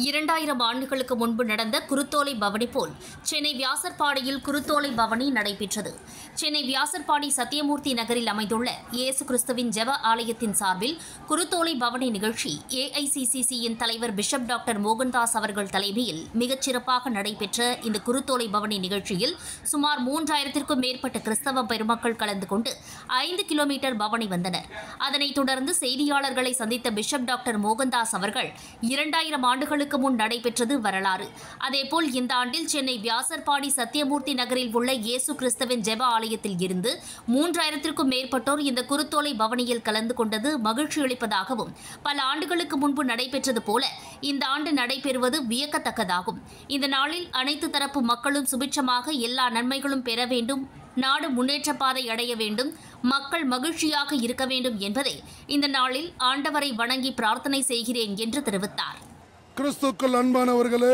இரண்டாயிரம் ஆண்டுகளுக்கு முன்பு நடந்த குருத்தோலை பவனி போல் சென்னை வியாசர்பாடியில் குருத்தோலை பவனி நடைபெற்றது சென்னை வியாசர்பாடி சத்தியமூர்த்தி நகரில் அமைந்துள்ள இயேசு கிறிஸ்துவின் ஜெப ஆலயத்தின் சார்பில் குருத்தோலை பவனி நிகழ்ச்சி ஏஐசிசிசியின் தலைவர் பிஷப் டாக்டர் மோகன்தாஸ் அவர்கள் தலைமையில் மிகச் சிறப்பாக நடைபெற்ற இந்த குருத்தோலை பவனி நிகழ்ச்சியில் சுமார் மூன்றாயிரத்திற்கும் மேற்பட்ட கிறிஸ்தவ பெருமக்கள் கலந்து கொண்டு ஐந்து கிலோமீட்டர் பவனி வந்தனர் அதனைத் தொடர்ந்து செய்தியாளர்களை சந்தித்த பிஷப் டாக்டர் மோகன்தாஸ் அவர்கள் இரண்டாயிரம் ஆண்டுகளுக்கு முன் நடைபெற்றது வரலாறு அதேபோல் இந்த ஆண்டில் சென்னை வியாசர்பாடி சத்தியமூர்த்தி நகரில் உள்ள இயேசு கிறிஸ்தவின் ஜெப ஆலயத்தில் இருந்து மூன்றாயிரத்திற்கும் மேற்பட்டோர் இந்த குருத்தோலை பவனியில் கலந்து கொண்டது மகிழ்ச்சி அளிப்பதாகவும் பல ஆண்டுகளுக்கு முன்பு நடைபெற்றது போல இந்த ஆண்டு நடைபெறுவது வியக்கத்தக்கதாகும் இந்த நாளில் அனைத்து தரப்பு மக்களும் சுபிட்சமாக எல்லா நன்மைகளும் பெற வேண்டும் நாடு முன்னேற்ற பாதை அடைய வேண்டும் மக்கள் மகிழ்ச்சியாக இருக்க வேண்டும் என்பதை இந்த நாளில் ஆண்டவரை வணங்கி பிரார்த்தனை செய்கிறேன் என்று தெரிவித்தார் கிறிஸ்துக்கள் அன்பானவர்களே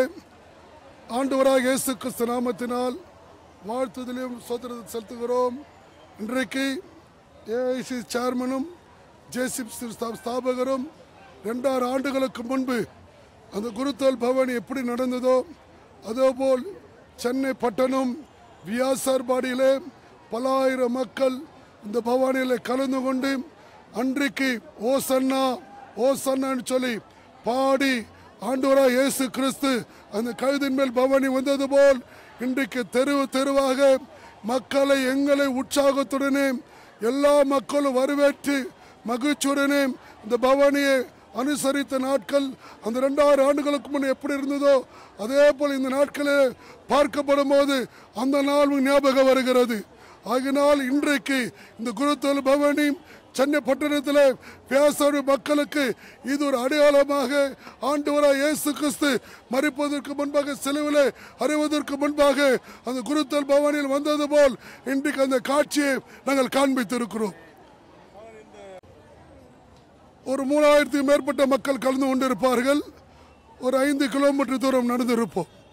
ஆண்டவராக இயேசு கிறிஸ்து நாமத்தினால் வாழ்த்துதலையும் சோதரத்தை செலுத்துகிறோம் இன்றைக்கு ஏஐசி சேர்மனும் ஜேசிப் ஸ்தாபகரும் ரெண்டாயிரம் ஆண்டுகளுக்கு முன்பு அந்த குருத்தோல் பவனி எப்படி நடந்ததோ அதேபோல் சென்னை பட்டணம் வியாசார்பாடியிலே பல ஆயிரம் மக்கள் இந்த பவானியில் கலந்து கொண்டு அன்றைக்கு ஓசன்னா ஓசன்னான்னு சொல்லி பாடி ஆண்டவராக இயேசு கிறிஸ்து அந்த கழுதின் மேல் பவானி வந்தது போல் இன்றைக்கு தெரு தெருவாக மக்களை எங்களை உற்சாகத்துடனே எல்லா மக்களும் வரவேற்று மகிழ்ச்சியுடனே இந்த பவானியை அனுசரித்த நாட்கள் அந்த ரெண்டாயிரம் ஆண்டுகளுக்கு முன் எப்படி இருந்ததோ அதே போல் இந்த நாட்களில் பார்க்கப்படும் போது அந்த நாள் ஞாபகம் வருகிறது ஆகினால் இன்றைக்கு இந்த குருத்தோல் பவனி சென்னை பட்டணத்தில் பேசாத மக்களுக்கு இது ஒரு அடையாளமாக ஆண்டவராக இயேசு கிறிஸ்து மறிப்பதற்கு முன்பாக சிலுவிலே அறிவதற்கு முன்பாக அந்த குருத்தல் பவனில் வந்தது போல் இன்றைக்கு அந்த காட்சியை நாங்கள் காண்பித்திருக்கிறோம் ஒரு மூணாயிரத்துக்கு மேற்பட்ட மக்கள் கலந்து கொண்டிருப்பார்கள் ஒரு ஐந்து கிலோமீட்டர் தூரம் நடந்திருப்போம்